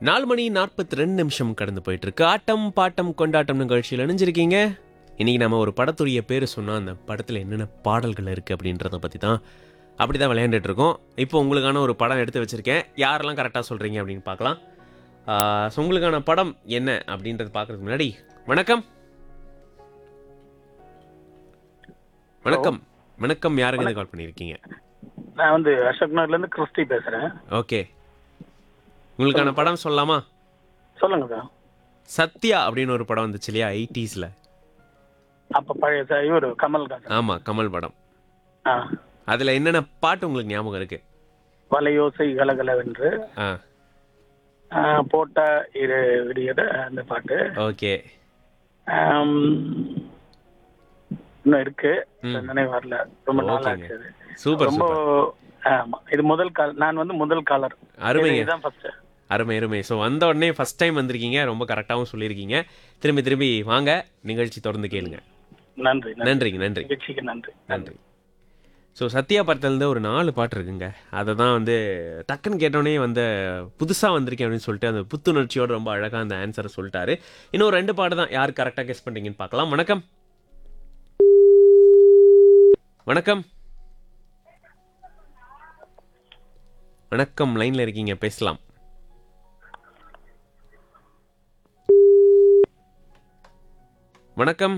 நாலு மணி நாற்பத்தி ரெண்டு நிமிஷம் கடந்து போயிட்டு இருக்கு ஆட்டம் பாட்டம் கொண்டாட்டம் நிகழ்ச்சியில் இணைஞ்சிருக்கீங்க இன்னைக்கு நம்ம ஒரு படத்துடைய பேர் சொன்னால் அந்த படத்தில் என்னென்ன பாடல்கள் இருக்குது அப்படின்றத பற்றி தான் அப்படி தான் விளையாண்டுட்டு இருக்கோம் இப்போ உங்களுக்கான ஒரு படம் எடுத்து வச்சுருக்கேன் யாரெல்லாம் கரெக்டாக சொல்கிறீங்க அப்படின்னு பார்க்கலாம் ஆஹ், so உங்களுக்கான படம் என்ன அப்படின்றது பார்க்கறதுக்கு முன்னாடி வணக்கம் வணக்கம் வணக்கம் யாருங்க கால் பண்ணியிருக்கீங்க நான் வந்து அசோக் நகர்ல இருந்து கிறிஸ்டி பேசுறேன் ஓகே உங்களுக்கான படம் சொல்லலாமா சொல்லுங்க சார் சத்யா அப்படின்னு ஒரு படம் வந்துச்சு இல்லையா எயிட்டிஸில் அப்ப பழைய சார் இவரு கமல் தான் சார் ஆமாம் கமல் படம் ஆ அதில் என்னென்ன பாட்டு உங்களுக்கு ஞாபகம் இருக்கு வலையோசை கலகலவென்று ஆ ஆ, போட்ட இரு விடியத அந்த பாட்டு ஓகே ஆம், இன்னும் இருக்கு ம். நினைவு வரல ரொம்ப நாள் ஓகேங்க. ஆச்சு அது. சூப்பர் ரொம்ப சூப்பர் ஆமா இது முதல் கால் நான் வந்து முதல் காலர் அருமைங்க இதுதான் ஃபர்ஸ்ட் அருமை அருமை ஸோ வந்த உடனே ஃபர்ஸ்ட் டைம் வந்திருக்கீங்க ரொம்ப கரெக்டாகவும் சொல்லியிருக்கீங்க திரும்பி திரும்பி வாங்க நிகழ்ச்சி தொடர்ந்து கேளுங்க நன்றி நன்றி நன்றிங்க நன்றி நிகழ்ச்சிக்கு நன்றி நன்றி ஸோ சத்யா படத்துலேருந்து ஒரு நாலு பாட்டு இருக்குங்க அதை தான் வந்து டக்குன்னு கேட்டோடனே வந்து புதுசாக வந்திருக்கேன் அப்படின்னு சொல்லிட்டு அந்த புத்துணர்ச்சியோட ரொம்ப அழகாக அந்த ஆன்சரை சொல்லிட்டாரு இன்னும் ஒரு ரெண்டு பாட்டு தான் யார் கரெக்டாக கெஸ் பண்ணுறீங்கன்னு பார்க்கலாம் வணக்கம் வணக்கம் வணக்கம் லைனில் இருக்கீங்க பேசலாம் வணக்கம்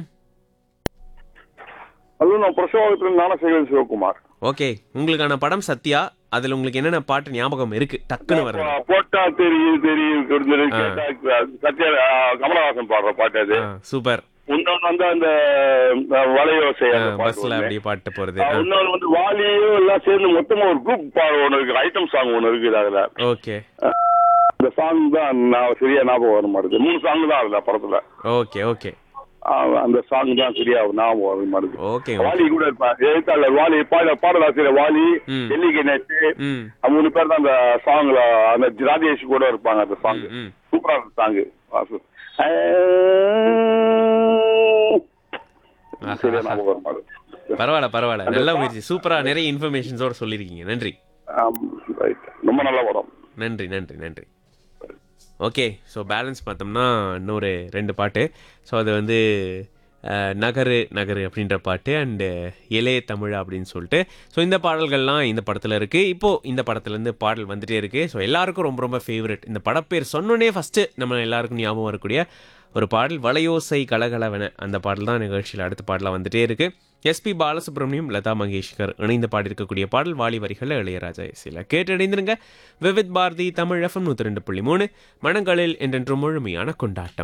ஹலோ நான் பிரசவத்தில் ஞானசேகரன் சிவகுமார் ஓகே உங்களுக்கான படம் சத்யா அதுல உங்களுக்கு என்னென்ன பாட்டு ஞாபகம் இருக்கு டக்குன்னு வருது போ- போட்டா தெரியுது தெரியுது தெரிஞ்சது கேட்டா சத்யா ஆ, கமலஹாசன் பாடுற பாட்டு அது ஆ, சூப்பர் இன்னொன்று வந்து அந்த ஆ, வலையோசை அந்த பாட்டு பஸ்ல ஒண்ணு. அப்படியே பாட்டு போறது ஆ, இன்னொன்று வந்து வாலியும் எல்லாம் சேர்ந்து மொத்தமா ஒரு குரூப் பாடு ஒன்று இருக்கு ஐட்டம் சாங் ஒன்று இருக்குது அதுல ஓகே இந்த சாங் தான் நான் சரியா ஞாபகம் வர மாட்டேது மூணு சாங் தான் அதுல படத்துல ஓகே ஓகே ஆ, அந்த சாங் தான் சரியா ஞாபகம் வர மாட்டேது ஓகே வாலி கூட இருப்பான் எழுத்தாளர் வாலி பாட பாடலாசிரியர் வாலி ம். டெல்லி கணேஷ் ம் மூணு பேர் தான் அந்த சாங்ல அந்த ராஜேஷ் கூட இருப்பாங்க அந்த சாங் ம், ம் சூப்பரா இருக்கு சாங் சரியா ஆஹா. ஞாபகம் வர மாட்டேங்குது. பரவாயில்ல பரவாயில்ல நல்ல முயற்சி சூப்பரா நிறைய இன்ஃபர்மேஷன்ஸோட சொல்லியிருக்கீங்க நன்றி ஆம், right. ரொம்ப நல்ல படம் நன்றி நன்றி நன்றி ஓகே ஸோ பேலன்ஸ் பார்த்தோம்னா இன்னொரு ரெண்டு பாட்டு ஸோ அது வந்து அஹ், நகரு நகரு அப்படின்ற பாட்டு அண்டு இளைய தமிழ் அப்படின்னு சொல்லிட்டு ஸோ இந்த பாடல்கள்லாம் இந்த படத்தில் இருக்குது இப்போது இந்த படத்துலேருந்து பாடல் வந்துட்டே இருக்குது ஸோ எல்லாருக்கும் ரொம்ப ரொம்ப ஃபேவரட் இந்த படப்பேர் சொன்னோன்னே ஃபஸ்ட்டு நம்ம எல்லாருக்கும் ஞாபகம் வரக்கூடிய ஒரு பாடல் வளையோசை கலகலவென அந்த பாடல் தான் நிகழ்ச்சியில் அடுத்த பாடலாக வந்துட்டே இருக்குது எஸ்பி பாலசுப்ரமணியம் லதா மங்கேஷ்கர் இணைந்து பாடியிருக்கக்கூடிய பாடல் வாலி வரிகளில் இளையராஜா இசையில் கேட்டடைந்திருங்க விவித் பாரதி தமிழ் எஃப்எம் நூற்றி ரெண்டு புள்ளி மூணு மனங்களில் என்றென்றும் முழுமையான கொண்டாட்டம்